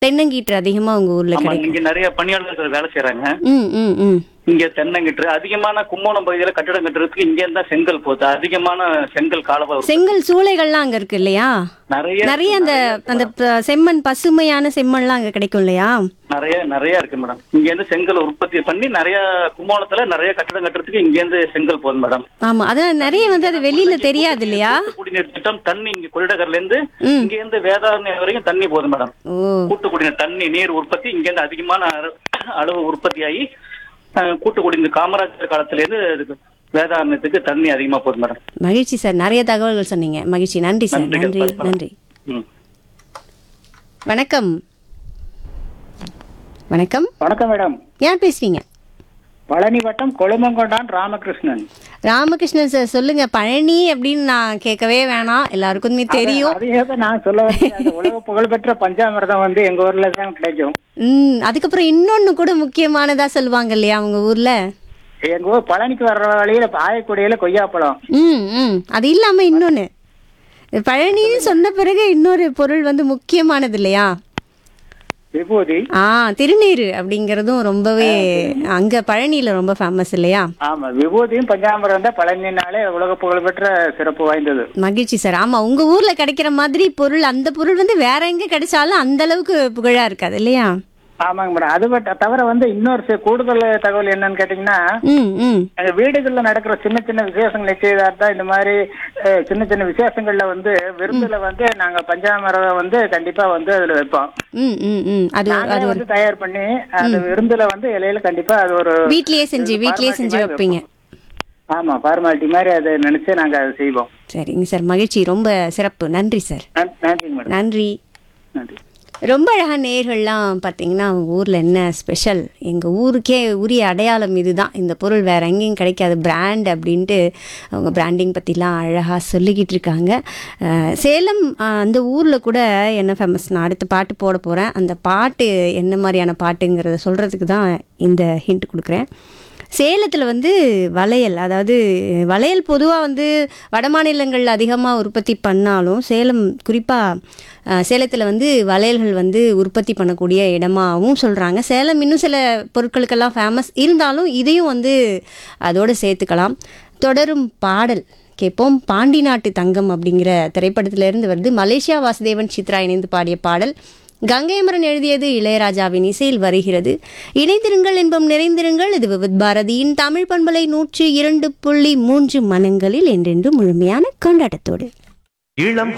தென்னங்கீற்று அதிகமா உங்க ஊர்ல ஆமா கிடைக்கும் இங்க நிறைய பணியாளர்கள் வேலை செய்யறாங்க ம் ம் ம் இங்க தென்னங்கிட்டு அதிகமான கும்போணம் பகுதியில கட்டிடம் கட்டுறதுக்கு இங்க இருந்தா செங்கல் போகுது அதிகமான செங்கல் காலவா இருக்கு. செங்கல் சூளைகள்லாம் அங்க இருக்கு இல்லையா நிறைய நிறைய அந்த அந்த ப- செம்மண் பசுமையான செம்மண்லாம் அங்க கிடைக்கும் இல்லையா நிறைய நிறைய இருக்கு மேடம் இங்க இருந்து செங்கல் உற்பத்தி பண்ணி நிறைய கும்போணத்துல நிறைய கட்டிடம் கட்டுறதுக்கு இங்க இருந்து செங்கல் போகுது மேடம் ஆமா அதான் நிறைய வந்து அது வெளியில தெரியாது இல்லையா குடிநீர் திட்டம் தண்ணி இங்க கொள்ளிடகர்ல இருந்து ம். இங்க இருந்து வேதாரண்யம் வரைக்கும் தண்ணி போகுது மேடம் ஓ கூட்டு குடிநீர் தண்ணி நீர் உற்பத்தி இங்க இருந்து அதிகமான அள- அளவு உற்பத்தியாகி அஹ், கூட்டு குடிநீர் காமராஜர் காலத்துல இருந்து இதுக்கு வேதாரண்யத்துக்கு தண்ணி அதிகமா போகுது மேடம் மகிழ்ச்சி சார் நிறைய தகவல்கள் சொன்னீங்க மகிழ்ச்சி நன்றி சார் நன்றிகள், நன்றி பரவாயில்ல. நன்றி ம் வணக்கம் வணக்கம் வணக்கம் மேடம் யார் பேசுறீங்க பழனி வட்டம் கொழுமங்கொண்டான் ராமகிருஷ்ணன் ராமகிருஷ்ணன் சார் சொல்லுங்க பழனி அப்படின்னு நான் கேட்கவே வேணாம் எல்லாருக்குமே தெரியும் அதையே தான் நான் சொல்ல வந்தேன் அந்த உலக புகழ்பெற்ற பஞ்சாமிர்தம் வந்து எங்க ஊர்ல தான் கிடைக்கும் ம் அதுக்கப்புறம் இன்னொன்னு கூட முக்கியமானதா சொல்லுவாங்க இல்லையா உங்க ஊர்ல எங்க ஊர் பழனிக்கு வர்ற வழியில ஆயக்குடியில கொய்யாப்பழம் ம் ம் அது இல்லாம இன்னொன்னு பழனின்னு சொன்ன பிறகு இன்னொரு பொருள் வந்து முக்கியமானது இல்லையா விபூதி ஆ திருநீரு அப்படிங்கறதும் ரொம்பவே அங்க பழனியில ரொம்ப ஃபேமஸ் இல்லையா ஆமா விபூதியும் பஞ்சாமிர்தம் தான் பழனினாலே உலக புகழ்பெற்ற சிறப்பு வாய்ந்தது மகிழ்ச்சி சார் ஆமா உங்க ஊர்ல கிடைக்கிற மாதிரி பொருள் அந்த பொருள் வந்து வேற எங்க கிடைச்சாலும் அந்த அளவுக்கு புகழா இருக்காது இல்லையா ஆமாங்க மேடம் அது பட் தவிர வந்து இன்னொரு சி- கூடுதல் தகவல் என்னன்னு கேட்டீங்கன்னா ம் ம் எங்க வீடுகள்ல நடக்கிற சின்ன சின்ன விசேஷங்கள் நிச்சயதார்த்தம் இந்த மாதிரி அஹ், சின்ன சின்ன விசேஷங்கள்ல வந்து விருந்துல வந்து நாங்க பஞ்சாமிரதம் வந்து கண்டிப்பா வந்து அதுல வைப்போம் ம் ம் ம் அது நாங்களே அது ஒரு வந்து தயார் பண்ணி அந்த விருந்துல வந்து இலையில கண்டிப்பா அது ஒரு வீட்லயே செஞ்சு வீட்லயே செஞ்சு formality மாதிரி வைப்பீங்க வைப்போம். ஆமா ஃபார்மாலிட்டி மாதிரி அதை நினைச்சு நாங்க அதை செய்வோம் சரிங்க சார் மகிழ்ச்சி ரொம்ப சிறப்பு நன்றி சார் நன்- நன்றிங்க மேடம் நன்றி நன்றி ரொம்ப அழகாக நேர்கள்லாம் பார்த்தீங்கன்னா அவங்க ஊரில் என்ன ஸ்பெஷல் எங்கள் ஊருக்கே உரிய அடையாளம் இதுதான் இந்த பொருள் வேற எங்கேயும் கிடைக்காது பிராண்ட் அப்படின்ட்டு அவங்க பிராண்டிங் பற்றிலாம் அழகாக சொல்லிக்கிட்டு இருக்காங்க அஹ் சேலம் அஹ், அந்த ஊரில் கூட என்ன ஃபேமஸ் நான் அடுத்த பாட்டு போட போகிறேன் அந்த பாட்டு என்ன மாதிரியான பாட்டுங்கிறத சொல்கிறதுக்கு தான் இந்த ஹிண்ட் கொடுக்குறேன் சேலத்தில் வந்து வளையல் அதாவது வளையல் பொதுவாக வந்து வட மாநிலங்களில் அதிகமாக உற்பத்தி பண்ணாலும் சேலம் குறிப்பாக சேலத்தில் வந்து வளையல்கள் வந்து உற்பத்தி பண்ணக்கூடிய இடமாவும் சொல்கிறாங்க சேலம் இன்னும் சில பொருட்களுக்கெல்லாம் ஃபேமஸ் இருந்தாலும் இதையும் வந்து அதோடு சேர்த்துக்கலாம் தொடரும் பாடல் கேட்போம் பாண்டி நாட்டு தங்கம் அப்படிங்கிற திரைப்படத்திலிருந்து வருது மலேசியா வாசுதேவன் சித்ரா இணைந்து பாடிய பாடல் கங்கைமரன் எழுதியது இளையராஜாவின் இசையில் வருகிறது இணைந்திருங்கள் என்பம் நிறைந்திருங்கள் இது விவித் பாரதியின் தமிழ் பண்பலை நூற்றி இரண்டு புள்ளி மூன்று மனங்களில் என்றென்று முழுமையான கொண்டாட்டத்தோடு இளம்